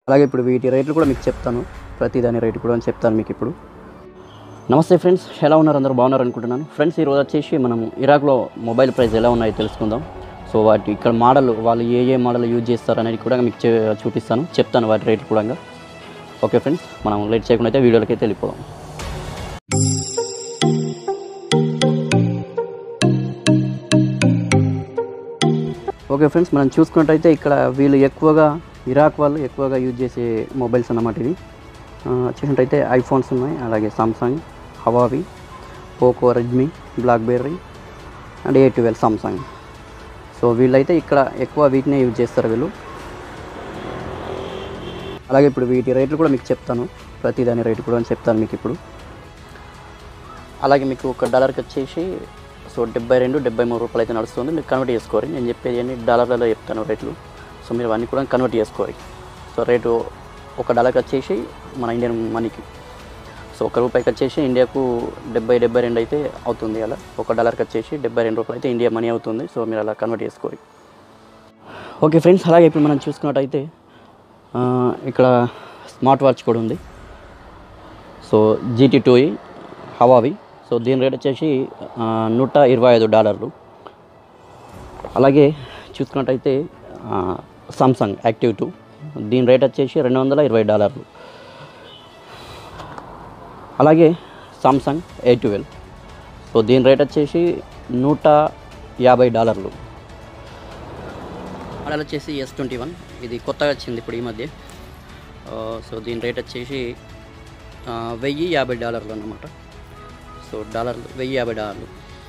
అలాగే ఇప్పుడు వీటి రేట్లు కూడా మీకు చెప్తాను ప్రతి దాని రేటు కూడా చెప్తాను మీకు ఇప్పుడు నమస్తే ఫ్రెండ్స్ ఎలా ఉన్నారు అందరూ బాగున్నారు అనుకుంటున్నాను ఫ్రెండ్స్ ఈరోజు వచ్చేసి మనం ఇరాక్లో మొబైల్ ప్రైస్ ఎలా ఉన్నాయో తెలుసుకుందాం సో వాటి ఇక్కడ మోడల్ వాళ్ళు ఏ ఏ మోడల్ యూజ్ చేస్తారు అనేది కూడా మీకు చే- చూపిస్తాను చెప్తాను వాటి రేట్లు కూడా ఓకే ఫ్రెండ్స్ మనం లేట్ చేయకుండా అయితే వీడియోలకి అయితే వెళ్ళిపోదాం ఓకే ఫ్రెండ్స్ మనం చూసుకున్నట్టయితే ఇక్కడ వీళ్ళు ఎక్కువగా ఇరాక్ వాళ్ళు ఎక్కువగా యూజ్ చేసే మొబైల్స్ అన్నమాట ఇవి ఆ, చూసినట్టయితే ఐఫోన్స్ ఉన్నాయి అలాగే Samsung Huawei Poco Redmi BlackBerry and A twelve Samsung so వీళ్ళైతే ఇక్కడ ఎక్కువ వీటినే యూజ్ చేస్తారు వీళ్ళు అలాగే ఇప్పుడు వీటి రేట్లు కూడా మీకు చెప్తాను ప్రతి దాని రేటు కూడా చెప్తాను మీకు ఇప్పుడు అలాగే మీకు ఒక డాలర్కి వచ్చేసి సో డెబ్బై రెండు డెబ్బై మూడు రూపాయలు అయితే నడుస్తుంది మీరు కన్వర్ట్ చేసుకోరు నేను చెప్పేది అన్ని డాలర్లలో చెప్తాను రేట్లు సో మీరు అవన్నీ కూడా కన్వర్ట్ చేసుకోరు సో రేటు ఒక డాలర్కి వచ్చేసి మన ఇండియన్ మనీకి సో ఒక రూపాయికి వచ్చేసి ఇండియాకు డెబ్బై డెబ్బై రెండు అయితే అవుతుంది అలా ఒక డాలర్కి వచ్చేసి డెబ్బై రెండు రూపాయలు అయితే ఇండియా మనీ అవుతుంది సో మీరు అలా కన్వర్ట్ చేసుకోరు ఓకే ఫ్రెండ్స్ అలాగే ఇప్పుడు మనం చూసుకున్నట్టయితే ఆ, ఇక్కడ స్మార్ట్ వాచ్ కూడా ఉంది so GT two Huawei so దీని రేట్ వచ్చేసి ఆ, నూట ఇరవై ఐదు డాలర్లు అలాగే చూసుకున్నట్టయితే సామ్సంగ్ యాక్టివ్ టూ దీని రేట్ వచ్చేసి రెండు వందల ఇరవై డాలర్లు అలాగే సామ్సంగ్ ఏ ట్వెల్వ్ సో దీని రేట్ వచ్చేసి నూట యాభై డాలర్లు మోడల్ వచ్చేసి ఎస్ ట్వంటీ వన్ ఇది కొత్తగా వచ్చింది ఇప్పుడు ఈ మధ్య ఆ, సో దీని రేట్ వచ్చేసి ఆ, వెయ్యి యాభై డాలర్లు అన్నమాట సో డాలర్లు వెయ్యి యాభై డాలర్లు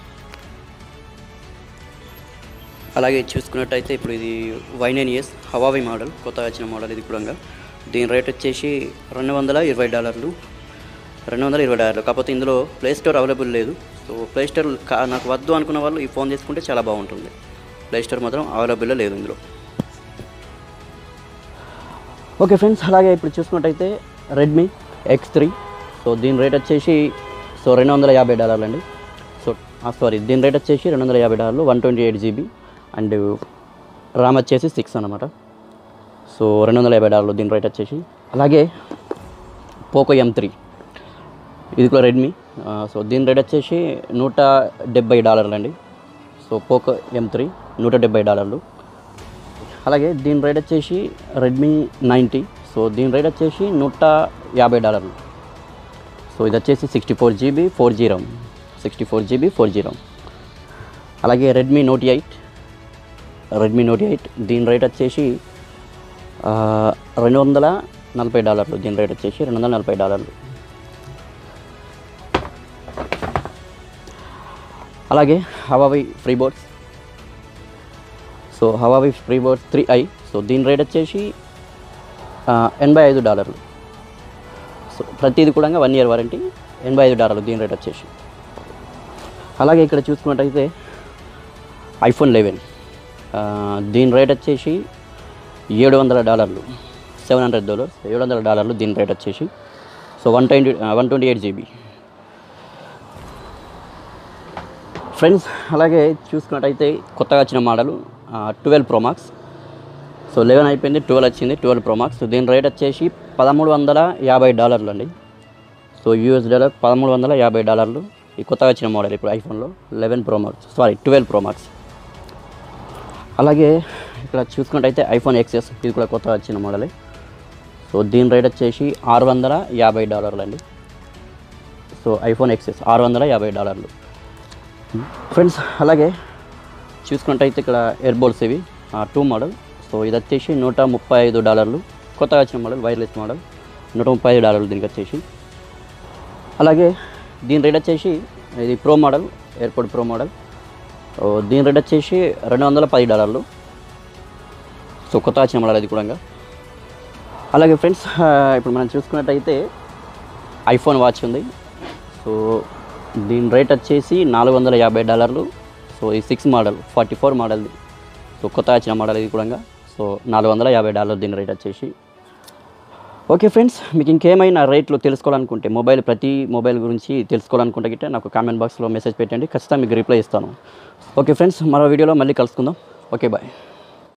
అలాగే చూసుకున్నట్టయితే ఇప్పుడు ఇది Y nine years Huawei model కొత్తగా వచ్చిన మోడల్ ఇది కూడా దీని రేట్ వచ్చేసి రెండు వందల ఇరవై డాలర్లు రెండు వందల ఇరవై డాలర్లు కాకపోతే ఇందులో ప్లే స్టోర్ అవైలబుల్ లేదు సో ప్లే స్టోర్ కా- నాకు వద్దు అనుకున్న వాళ్ళు ఈ ఫోన్ తీసుకుంటే చాలా బాగుంటుంది ప్లే స్టోర్ మాత్రం అవైలబుల్లో లేదు ఇందులో ఓకే ఫ్రెండ్స్ అలాగే ఇప్పుడు చూసుకున్నట్టయితే రెడ్మీ ఎక్స్ త్రీ సో దీని రేట్ వచ్చేసి సో రెండు వందల యాభై డాలర్లు అండి సో సారీ దీని రేట్ వచ్చేసి రెండు వందల యాభై డాలర్లు one twenty eight GB and RAM వచ్చేసి సిక్స్ అనమాట సో రెండు వందల యాభై డాలర్లు దీని రేట్ వచ్చేసి అలాగే పోకో ఎం త్రీ ఇది కూడా రెడ్మీ ఆ, సో దీని రేట్ వచ్చేసి నూట డెబ్బై డాలర్లు అండి సో పోకో ఎం త్రీ నూట డెబ్బై డాలర్లు అలాగే దీని రేట్ వచ్చేసి రెడ్మీ నైంటీ సో దీని రేట్ వచ్చేసి నూట యాభై డాలర్లు సో ఇది వచ్చేసి sixty four GB four zero sixty four GB four zero అలాగే Redmi note eight Redmi note eight దీని రేట్ వచ్చేసి ఆ, రెండు వందల నలభై డాలర్లు దీని రేట్ వచ్చేసి రెండు వందల నలభై డాలర్లు అలాగే Huawei free boards so Huawei free boards three I so దీని రేట్ వచ్చేసి ఆ, ఎనభై ఐదు డాలర్లు సో ప్రతిది కూడా వన్ ఇయర్ వారంటీ ఎనభై ఐదు డాలర్లు దీని రేట్ వచ్చేసి అలాగే ఇక్కడ చూసుకున్నట్టయితే ఐఫోన్ లెవెన్ దీని రేట్ వచ్చేసి ఏడు వందల డాలర్లు సెవెన్ హండ్రెడ్ డాలర్స్ ఏడు వందల డాలర్లు దీని రేట్ వచ్చేసి so one twenty one twenty eight GB friends అలాగే చూసుకున్నట్టయితే కొత్తగా వచ్చిన model twelve pro max so eleven అయిపోయింది ట్వెల్వ్ వచ్చింది ట్వెల్వ్ ప్రోమాక్స్ దీని రేట్ వచ్చేసి పదమూడు వందల యాభై డాలర్లు అండి సో యూఎస్ డాలర్ పదమూడు వందల యాభై డాలర్లు ఈ కొత్తగా వచ్చిన మోడల్ ఇప్పుడు ఐఫోన్లో eleven pro max sorry twelve pro max అలాగే ఇక్కడ చూసుకున్నట్టయితే ఐఫోన్ ఎక్సెస్ ఇది కూడా కొత్తగా వచ్చిన మోడలే సో దీని రేట్ వచ్చేసి ఆరు వందల యాభై డాలర్లు అండి సో ఐఫోన్ ఎక్సెస్ ఆరు వందల యాభై డాలర్లు ఫ్రెండ్స్ అలాగే చూసుకున్నట్టయితే ఇక్కడ ఎయిర్బోల్స్ ఇవి టూ మోడల్ సో ఇది వచ్చేసి నూట ముప్పై ఐదు డాలర్లు కొత్తగా వచ్చిన మోడల్ వైర్లెస్ మోడల్ నూట ముప్పై ఐదు డాలర్లు దీనికి వచ్చేసి అలాగే దీని రేట్ వచ్చేసి ఇది pro model airport pro model ఓ, దీని రేట్ వచ్చేసి రెండు వందల పది డాలర్లు సో కొత్త వచ్చిన మోడల్ అది కూడా అలాగే ఫ్రెండ్స్ ఇప్పుడు మనం చూసుకున్నట్టయితే ఐఫోన్ వాచ్ ఉంది సో దీని రేట్ వచ్చేసి నాలుగు వందల యాభై డాలర్లు సో ఈ సిక్స్ మోడల్ ఫార్టీ ఫోర్ మోడల్ది సో కొత్త వచ్చిన మోడల్ ఇది కూడా సో నాలుగు వందల యాభై డాలర్లు దీని రేట్ వచ్చేసి ఓకే ఫ్రెండ్స్ మీకు ఇంకేమైనా రేట్లు తెలుసుకోవాలనుకుంటే మొబైల్ ప్రతి మొబైల్ గురించి తెలుసుకోవాలనుకుంటే గిట్ట నాకు కామెంట్ బాక్స్లో మెసేజ్ పెట్టండి ఖచ్చితంగా మీకు రిప్లై ఇస్తాను ఓకే ఫ్రెండ్స్ మరో వీడియోలో మళ్ళీ కలుసుకుందాం ఓకే బాయ్